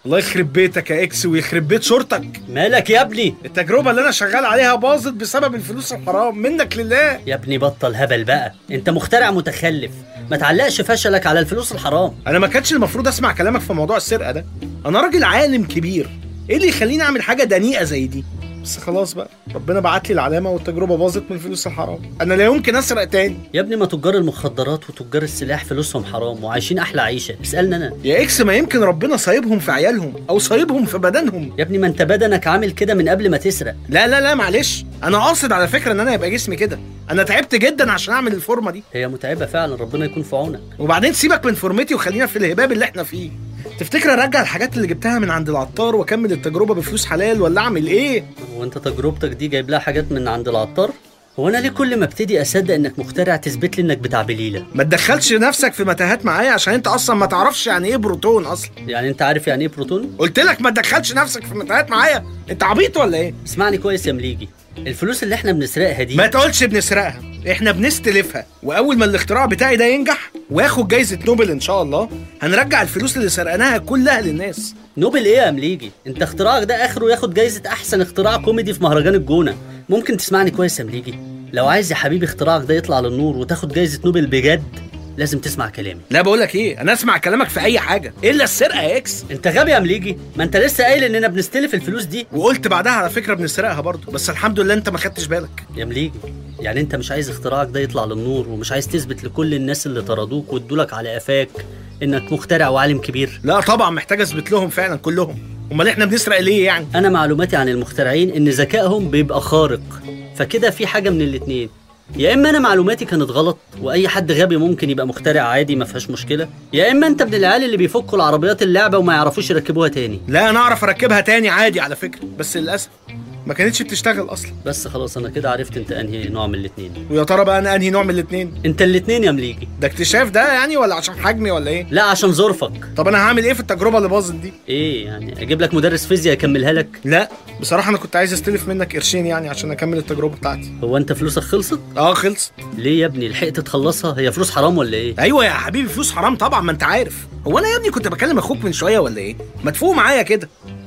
الله يخرب بيتك يا اكس ويخرب بيت شرطك مالك يا ابني التجربة اللي انا شغال عليها باظت بسبب الفلوس الحرام منك لله يا ابني بطل هبل بقى انت مخترع متخلف ما تعلقش فشلك على الفلوس الحرام انا ما كانش المفروض اسمع كلامك في موضوع السرقة ده انا راجل عالم كبير ايه اللي يخليني اعمل حاجة دنيئة زي دي بس خلاص بقى ربنا بعت لي العلامة والتجربة باظت من الفلوس الحرام انا لا يمكن اسرق تاني يا ابني ما تجار المخدرات وتجار السلاح فلوسهم حرام وعايشين احلى عيشه اسالني انا يا اكس ما يمكن ربنا صايبهم في عيالهم او صايبهم في بدنهم يا ابني ما انت بدنك عامل كده من قبل ما تسرق لا لا لا معلش انا قاصد على فكرة ان انا يبقى جسمي كده انا تعبت جدا عشان اعمل الفورمة دي هي متعبه فعلا ربنا يكون في عونك وبعدين سيبك من فورمتي وخلينا في الهباب اللي احنا فيه تفتكر ارجع الحاجات اللي جبتها من عند العطار واكمل التجربه بفلوس حلال ولا اعمل ايه هو انت تجربتك دي جايب لها حاجات من عند العطار هو انا ليه كل ما ابتدي اصدق انك مخترع تثبت لي انك بتاع بليله ما تدخلش نفسك في متاهات معايا عشان انت اصلا ما تعرفش يعني ايه بروتون اصلا يعني انت عارف يعني ايه بروتون قلت لك ما تدخلش نفسك في متاهات معايا انت عبيط ولا ايه اسمعني كويس يا مليجي الفلوس اللي احنا بنسرقها دي ما تقولش بنسرقها احنا بنستلفها واول ما الاختراع بتاعي ده ينجح واخد جايزه نوبل ان شاء الله هنرجع الفلوس اللي سرقناها كلها للناس نوبل ايه يا مليجي انت اختراعك ده اخره ياخد جايزه احسن اختراع كوميدي في مهرجان الجونه ممكن تسمعني كويس يا مليجي لو عايز يا حبيبي اختراعك ده يطلع للنور وتاخد جايزه نوبل بجد لازم تسمع كلامي لا بقول لك ايه انا اسمع كلامك في اي حاجه الا السرقه يا اكس انت غبي يا مليجي ما انت لسه قايل اننا بنستلف الفلوس دي وقلت بعدها على فكره بنسرقها برضه بس الحمد لله انت ما خدتش بالك يا مليجي يعني انت مش عايز اختراعك ده يطلع للنور ومش عايز تثبت لكل الناس اللي طردوك وادولك على قفاك انك مخترع وعالم كبير لا طبعا محتاج اثبت لهم فعلا كلهم امال احنا بنسرق ليه يعني انا معلوماتي عن المخترعين ان ذكائهم بيبقى خارق فكده في حاجه من الاتنين يا اما انا معلوماتي كانت غلط واي حد غبي ممكن يبقى مخترع عادي ما فيهاش مشكله يا اما انت من العيال اللي بيفكوا العربيات اللعبه وما يعرفوش يركبوها تاني لا انا اعرف اركبها تاني عادي على فكره بس للاسف ما كانتش بتشتغل اصلا بس خلاص انا كده عرفت انت انهي نوع من الاتنين ويا ترى بقى انا انهي نوع من الاثنين انت الاتنين يا مليجي ده اكتشاف ده يعني ولا عشان حجمي ولا ايه لا عشان ظرفك طب انا هعمل ايه في التجربه اللي باظت دي ايه يعني اجيب لك مدرس فيزياء يكملها لك لا بصراحه انا كنت عايز استلف منك قرشين يعني عشان اكمل التجربه بتاعتي هو انت فلوسك خلصت اه خلص ليه يا ابني لحقت تخلصها هي فلوس حرام ولا ايه ايوه يا حبيبي فلوس حرام طبعا ما انت عارف هو انا يا ابني كنت بكلم اخوك من شويه ولا ايه ما تفوق معايا كده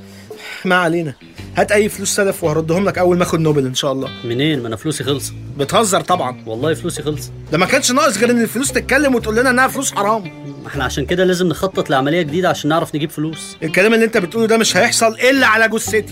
ما علينا هات اي فلوس سلف وهردهم لك اول ما اخد نوبل ان شاء الله منين ما انا فلوسي خلصت بتهزر طبعا والله فلوسي خلصت ده ما كانش ناقص غير ان الفلوس تتكلم وتقول لنا انها فلوس حرام ما احنا عشان كده لازم نخطط لعمليه جديده عشان نعرف نجيب فلوس الكلام اللي انت بتقوله ده مش هيحصل الا على جثتي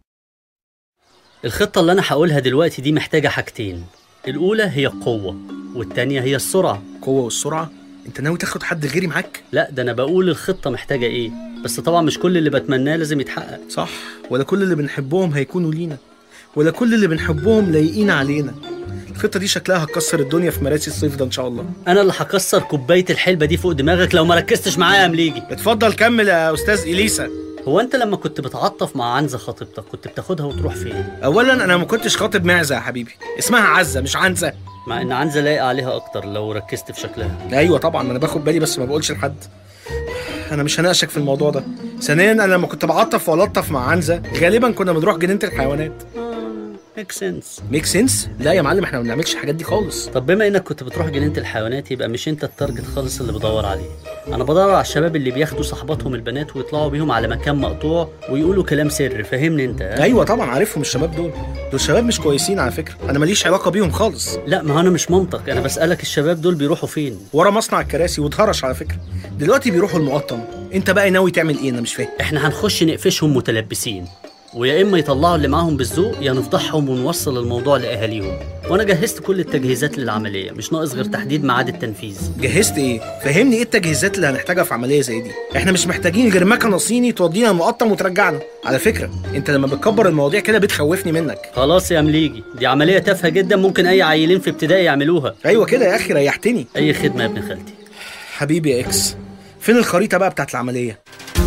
الخطه اللي انا هقولها دلوقتي دي محتاجه حاجتين الاولى هي القوه والتانيه هي السرعه القوه والسرعه انت ناوي تاخد حد غيري معاك لا ده انا بقول الخطه محتاجه ايه بس طبعا مش كل اللي بتمناه لازم يتحقق صح ولا كل اللي بنحبهم هيكونوا لينا ولا كل اللي بنحبهم لايقين علينا الخطه دي شكلها هتكسر الدنيا في مراسي الصيف ده ان شاء الله انا اللي هكسر كوبايه الحلبه دي فوق دماغك لو ما ركزتش معايا يا مليجي اتفضل كمل يا استاذ اليسا هو انت لما كنت بتعطف مع عنزه خطيبتك كنت بتاخدها وتروح فين اولا انا ما كنتش خاطب معزه يا حبيبي اسمها عزه مش عنزه مع ان عنزه لايقه عليها اكتر لو ركزت في شكلها ايوه طبعا انا باخد بالي بس ما بقولش لحد انا مش هناقشك في الموضوع ده ثانيا انا لما كنت بعطف والطف مع عنزه غالبا كنا بنروح جنينه الحيوانات ميك سنس ميك سنس لا يا معلم احنا ما بنعملش الحاجات دي خالص طب بما انك كنت بتروح جنينه الحيوانات يبقى مش انت التارجت خالص اللي بدور عليه انا بدور على الشباب اللي بياخدوا صحباتهم البنات ويطلعوا بيهم على مكان مقطوع ويقولوا كلام سر فاهمني انت ها؟ ايوه طبعا عارفهم الشباب دول دول شباب مش كويسين على فكره انا ماليش علاقه بيهم خالص لا ما هو انا مش منطق انا بسالك الشباب دول بيروحوا فين ورا مصنع الكراسي واتهرش على فكره دلوقتي بيروحوا المقطم انت بقى ناوي تعمل ايه انا مش فاهم احنا هنخش نقفشهم متلبسين ويا اما يطلعوا اللي معاهم بالذوق يا نفضحهم ونوصل الموضوع لاهاليهم وانا جهزت كل التجهيزات للعمليه مش ناقص غير تحديد ميعاد التنفيذ جهزت ايه فهمني ايه التجهيزات اللي هنحتاجها في عمليه زي دي احنا مش محتاجين غير مكنه صيني تودينا المقطم وترجعنا على فكره انت لما بتكبر المواضيع كده بتخوفني منك خلاص يا مليجي دي عمليه تافهه جدا ممكن اي عيلين في ابتدائي يعملوها ايوه كده يا اخي ريحتني اي خدمه يا ابن خالتي حبيبي يا اكس فين الخريطه بقى بتاعت العمليه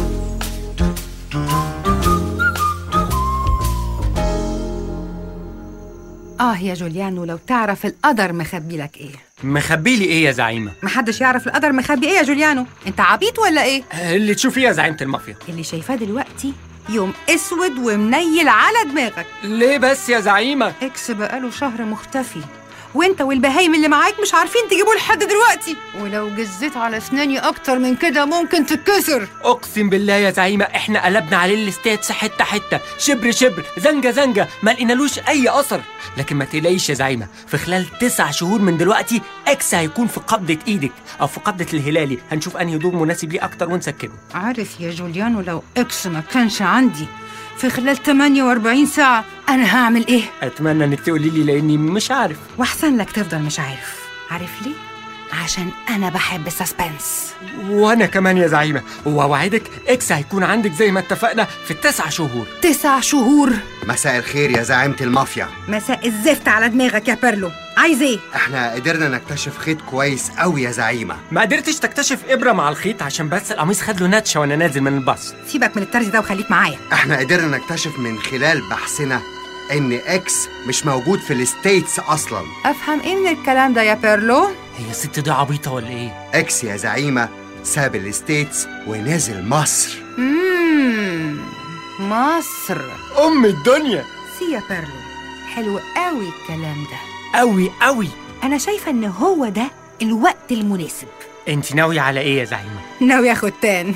آه يا جوليانو لو تعرف القدر مخبي لك إيه مخبي لي ايه يا زعيمه محدش يعرف القدر مخبي إيه يا جوليانو أنت عبيط ولا إيه اللي تشوفيه يا زعيمه المافيا اللي شايفاه دلوقتي يوم اسود ومنيل على دماغك ليه بس يا زعيمه اكس بقاله شهر مختفي وانت والبهايم اللي معاك مش عارفين تجيبوه لحد دلوقتي ولو جزيت على اسناني اكتر من كده ممكن تتكسر اقسم بالله يا زعيمه احنا قلبنا عليه الاستاتس حته حته شبر شبر زنجه زنجه ما لقينالوش اي اثر لكن ما تقلقيش يا زعيمه في خلال تسع شهور من دلوقتي اكس هيكون في قبضه ايدك او في قبضه الهلالي هنشوف انهي دور مناسب ليه اكتر ونسكنه عارف يا جوليانو لو اكس ما كانش عندي في خلال 48 ساعة أنا هعمل إيه؟ اتمنى انك تقولي لي لاني مش عارف وأحسن لك تفضل مش عارف عارف ليه؟ عشان أنا بحب السسبنس وانا كمان يا زعيمه واوعدك اكس هيكون عندك زي ما اتفقنا في التسع شهور تسع شهور مساء الخير يا زعيمة المافيا مساء الزفت على دماغك يا بيرلو عايز إيه؟ احنا قدرنا نكتشف خيط كويس قوي يا زعيمة ما قدرتش تكتشف ابره مع الخيط عشان بس القميص خد له نتشه وانا نازل من الباص سيبك من الترز ده وخليك معايا احنا قدرنا نكتشف من خلال بحثنا ان اكس مش موجود في الستيتس اصلا أفهم إيه من الكلام ده يا بيرلو؟ هي الست دي عبيطه ولا ايه اكس يا زعيمة ساب الستيتس ونزل مصر مم. مصر ام الدنيا سي يا بيرلو حلو قوي الكلام ده قوي قوي أنا شايفة إن هو ده الوقت المناسب انت ناويه على ايه يا زعيمه ناوي اخد تان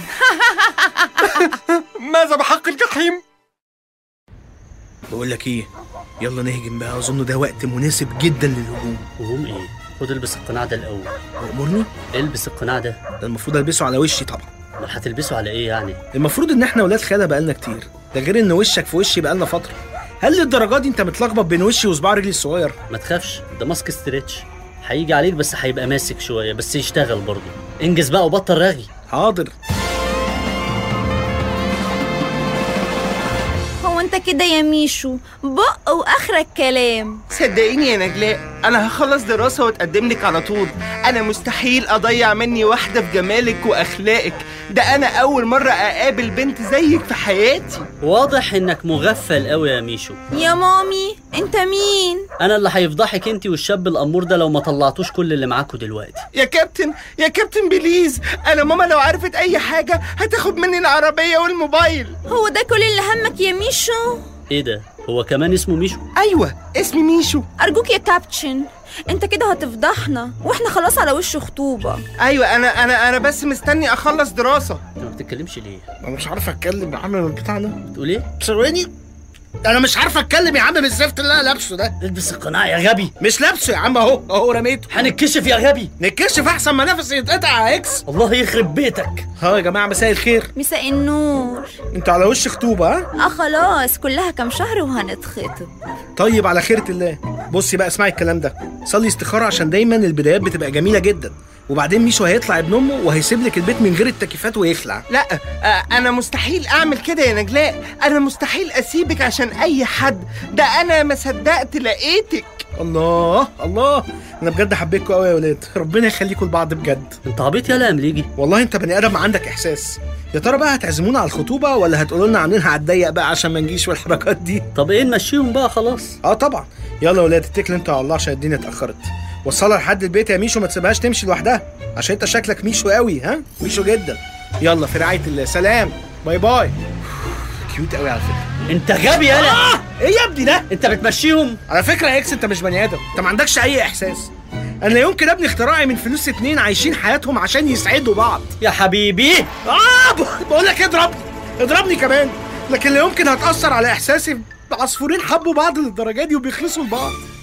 ماذا بحق الجحيم بقول لك ايه يلا نهجم بقى اظن ده وقت مناسب جدا للهجوم وهم ايه خد البس القناع ده الاول امرني البس القناع ده ده المفروض البسه على وشي طبعا امال هتلبسه على ايه يعني المفروض ان احنا ولاد خاله بقالنا كتير ده غير ان وشك في وشي بقالنا فتره هل للدرجه دي انت متلخبط بين وشي وصباع رجلي الصغير ما تخافش ده ماسك ستريتش هيجي عليك بس هيبقى ماسك شويه بس يشتغل برضه انجز بقى وبطل رغي حاضر هو انت كده يا ميشو بق واخرك كلام صدقيني يا نجلاء انا هخلص دراسه واتقدم لك على طول انا مستحيل اضيع مني واحده في جمالك واخلاقك ده انا اول مره اقابل بنت زيك في حياتي واضح انك مغفل قوي يا ميشو يا مامي انت مين انا اللي هيفضحك انت والشاب الامور ده لو ما طلعتوش كل اللي معاكوا دلوقتي يا كابتن يا كابتن بليز انا ماما لو عرفت اي حاجه هتاخد مني العربيه والموبايل هو ده كل اللي همك يا ميشو ايه ده هو كمان اسمه ميشو ايوه اسمي ميشو ارجوك يا كابتن انت كده هتفضحنا واحنا خلاص على وش خطوبه ايوه انا انا انا بس مستني اخلص دراسه انت ما بتتكلمش ليه انا مش عارف اتكلم يا عم من البتاع ده بتقول ايه ثواني انا مش عارف اتكلم يا عم بالزفت اللي انا لابسه ده البس القناع يا غبي مش لابسه يا عم اهو اهو رميته هنتكشف يا غبي نتكشف احسن ما نفسي يتقطع يا اكس الله يخرب بيتك ها يا جماعه مساء الخير مساء النور انتوا على وش خطوبه ها اه خلاص كلها كام شهر وهنتخطب طيب على خيرة الله بصي بقى اسمعي الكلام ده صلي استخارة عشان دايما البدايات بتبقى جميلة جدا وبعدين ميشو هيطلع ابن امه وهيسيب لك البيت من غير التكييفات ويخلع لا آه، انا مستحيل اعمل كده يا نجلاء انا مستحيل اسيبك عشان اي حد ده انا ما صدقت لقيتك الله الله انا بجد حبيتكوا قوي يا ولاد ربنا يخليكوا لبعض بجد انت عبيط يالا يا مليجي والله انت بني ادم عندك احساس يا ترى بقى هتعزمونا على الخطوبه ولا هتقولوا لنا عاملينها على الضيق بقى عشان ما نجيش والحركات دي طب ايه نمشيهم بقى خلاص اه طبعا يلا يا ولاد اتكلوا انتوا على الله عشان الدنيا اتاخرت وصلها لحد البيت يا ميشو ما تسيبهاش تمشي لوحدها عشان انت شكلك ميشو قوي ها ميشو جدا يلا في رعايه الله سلام باي باي كيوت قوي على فكره انت غبي يالا آه! ايه يا ابني ده انت بتمشيهم على فكره يا اكس انت مش بني ادم انت ما عندكش اي احساس انا لا يمكن ابني اختراعي من فلوس اتنين عايشين حياتهم عشان يسعدوا بعض يا حبيبي اه ب- بقول لك اضربني اضربني كمان لكن لا يمكن هتاثر على احساسي عصفورين حبوا بعض للدرجه دي وبيخلصوا لبعض